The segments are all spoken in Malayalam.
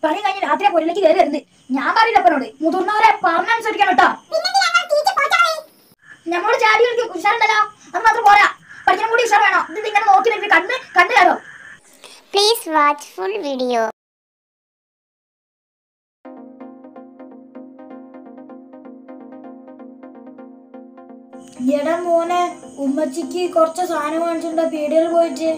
പണി കഴിഞ്ഞ് രാത്രി പൊരിലേക്ക് കയറി വരുന്നത് ഞാൻ പറയില്ല അപ്പനോട് മുതിർന്നവരെ പറഞ്ഞനുസരിക്കണം കേട്ടോ നമ്മളോട് ചാടി കളിക്കും ഉഷാറുണ്ടല്ലോ അത് മാത്രം പോരാ പഠിക്കണം കൂടി ഉഷാർ വേണം ഇത് ഇങ്ങനെ നോക്കി നിൽക്ക് കണ്ണ് കണ്ണ് കയറോ Please watch full video. എടാ മോനെ ഉമ്മച്ചിക്ക് കുറച്ച് സാധനം വാങ്ങിച്ചിട്ടുണ്ടോ പീടികയിൽ പോയിട്ട്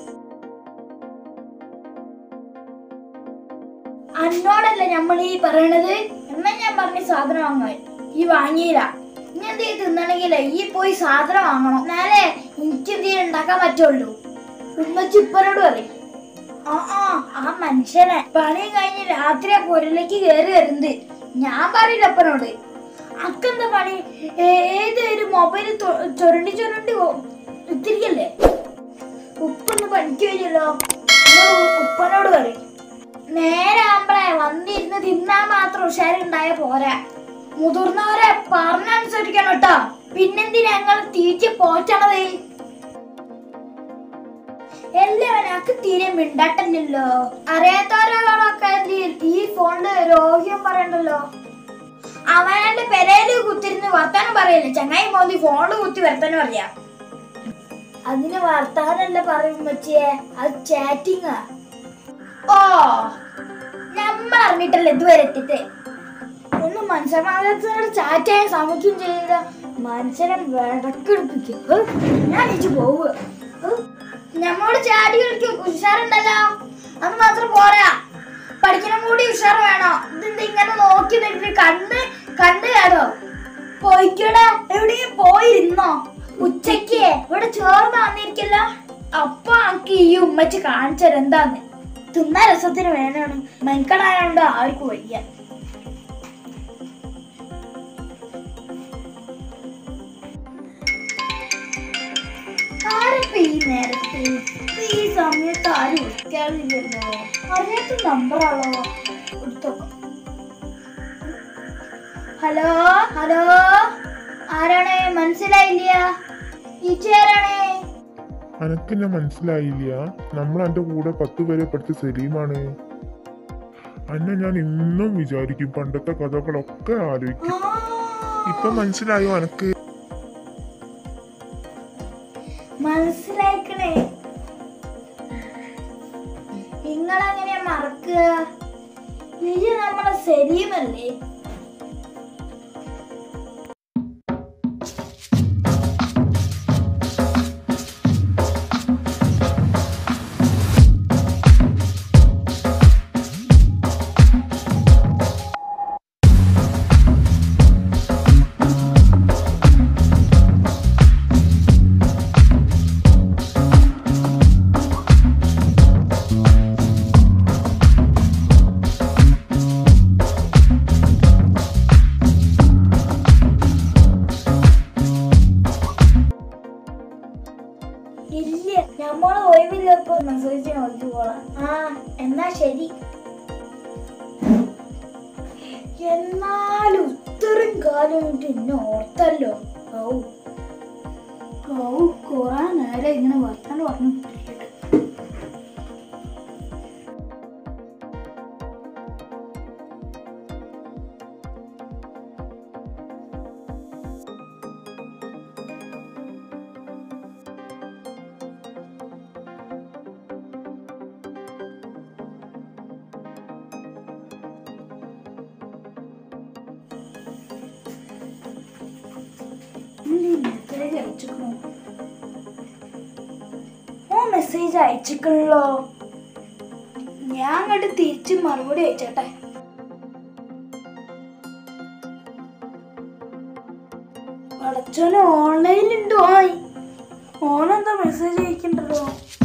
അന്നോടല്ല നമ്മൾ ഈ പറയണത് എന്നാ ഞാൻ പറഞ്ഞ സാധനം വാങ്ങാൻ ഈ വാങ്ങിയില്ല ഇനി എന്ത് ചെയ്ത് തിന്നണെങ്കിലേ ഈ പോയി സാധനം വാങ്ങണം എന്നാലേ എനിക്ക് എന്ത് ചെയ്യാൻ ഉണ്ടാക്കാൻ പറ്റുള്ളൂ ഉമ്മച്ചി ഇപ്പനോട് പറയും ആ ആ ആ മനുഷ്യനെ പണി കഴിഞ്ഞ് രാത്രി പൊരലേക്ക് കയറി വരുന്നത് ഞാൻ പറയില്ല അപ്പനോട് അക്കെന്താ പണി ഏ- ഏതൊരു മൊബൈൽ ചുരണ്ടി ചുരണ്ടി ഇത്തിരിക്കല്ലേ ഉപ്പൊന്ന് പണിക്ക് വരില്ലോ ഉപ്പനോട് പറയും നേരെ ആകുമ്പളെ വന്നിരുന്ന് തിന്നാൻ മാത്രം ഉഷാറുണ്ടായ പോരാ മുതിർന്നവരെ പറഞ്ഞനുസരിക്കണം കേട്ടോ പിന്നെന്തിനാ ഞങ്ങൾ തീറ്റ പോറ്റണത് എല്ലാവരും അക്ക് തീരെ മിണ്ടാട്ടല്ലോ അറിയാത്തവരോടൊക്കെ എന്ത് ചെയ്യും? ഈ ഫോണില് രോഗ്യം പറയണ്ടല്ലോ അവനെ പെരയില് കുത്തിരുന്ന് വർത്താനം പറയല്ലേ ചങ്ങായി മോന്തി ഫോണില് കുത്തി വർത്താനം പറയാ അതിന് വർത്താനല്ല പറയും പറ്റിയേ അത് ചാറ്റിങ്ങാ ഓ നമ്മൾ അറിഞ്ഞിട്ടല്ലേ ഇതുവരെ എത്തിട്ട് ഒന്ന് മനുഷ്യന്മാരോട് ചാറ്റ് ചെയ്യാൻ ശ്രമിക്കുകയും ചെയ്യില്ല മനുഷ്യനെ വിടക്കെടുപ്പിക്കും ഹ്, ഞാൻ ഇച്ചു പോവുക ഹ്, നമ്മോട് ചാടി കളിക്കും ഉഷാറുണ്ടല്ലോ അത് മാത്രം പോരാ പഠിക്കണം കൂടി ഉഷാർ വേണോ ഇതെന്താ ഇങ്ങനെ നോക്കി നിന്നിട്ട് കണ്ണ് കണ്ണ് കേടോ പോയിക്കടാ എവിടെയും പോയിരുന്നോ ഉച്ചക്ക് ഇവിടെ ചോർന്ന് വന്നിരിക്കല്ലോ അപ്പൊ എനിക്ക് ഈ ഉമ്മച്ച് കാണിച്ചത് എന്താന്ന് തിന്ന രസത്തിന് വേണമാണ് മെൻകടായോണ്ട് ആർക്കും വയ്യ ആരപ്പ ഈ നേരത്ത് ഇപ്പൊ ഈ സമയത്ത് ആരും വിളിക്കാറില്ലല്ലോ അറിയാത്ത നമ്പറാണോ എടുത്തോക്കാം ഹലോ ഹലോ ആരാണ് മനസ്സിലായില്ല ഈച്ച ആരാണ് അനക്കെന്നെ മനസ്സിലായില്ല നമ്മൾ എന്റെ കൂടെ പത്ത് വരെ പഠിച്ച സലീമാണ് അന്നെ ഞാൻ ഇന്നും വിചാരിക്കും പണ്ടത്തെ കഥകളൊക്കെ ആലോചിക്കും ആ, ഇപ്പൊ മനസ്സിലായോ അനക്ക് മനസ്സിലായിക്കണേ നിങ്ങളെങ്ങനെ മറക്കുക ഇത് നമ്മളെ സലീമല്ലേ ഇല്ല നമ്മള് ഒഴിവില്ലപ്പോ മെസ്സേജ് നോക്കി പോളാം ആ എന്നാ ശരി എന്നാലും ഇത്രയും കാലം കൊണ്ട് എന്നെ ഓർത്തല്ലോ ഔ ഔ കൊറേ നേരം ഇങ്ങനെ വർത്താനം പറഞ്ഞു കുത്തിരിക്കട്ടെ. ഇന്ന് ഈ മെസ്സേജ് അയച്ചിക്കണോ ഓ മെസ്സേജ് അയച്ചിക്കണല്ലോ ഞാൻ അങ്ങോട്ട് തിരിച്ച് മറുപടി അയച്ചോട്ടെ പടച്ചോന് ഓൺലൈനിലുണ്ടോ ഓനെന്താ മെസ്സേജ് അയക്കണ്ടല്ലോ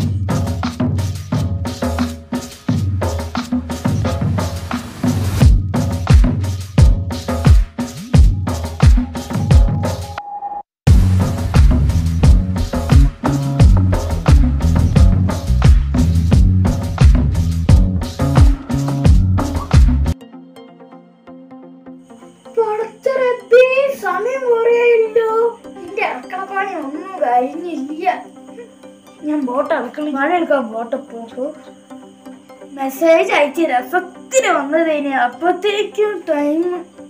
പടച്ചറപ്പേ സമയം കുറയായില്ലോ എന്റെ അടുക്കളപ്പണി ഒന്നും കഴിഞ്ഞില്ല ഞാൻ ബോട്ട് അടുക്കള മഴ എടുക്കാൻ ബോട്ട് പോകും മെസ്സേജ് അയച്ച് രസത്തിൽ സമയത്തിന് വന്നതേന് അപ്പത്തേക്കും ടൈം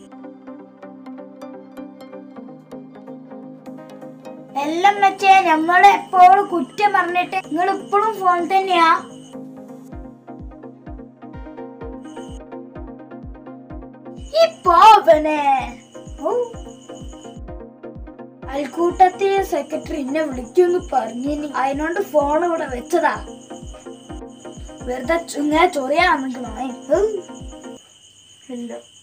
എല്ലാം വെച്ചേ നമ്മളെ എപ്പോഴും കുറ്റം പറഞ്ഞിട്ട് നിങ്ങൾ ഇപ്പോഴും ഫോൺ തന്നെയാ ഈ പാവനെ ഓ. അയൽക്കൂട്ടത്തിലെ സെക്രട്ടറി എന്നെ വിളിക്കുമെന്ന് പറഞ്ഞിനി അതിനോണ്ട് ഫോൺ ഇവിടെ വെച്ചതാ വെറുതെ ചുങ്ങ ചൊറിയാണെന്ന് ഇല്ല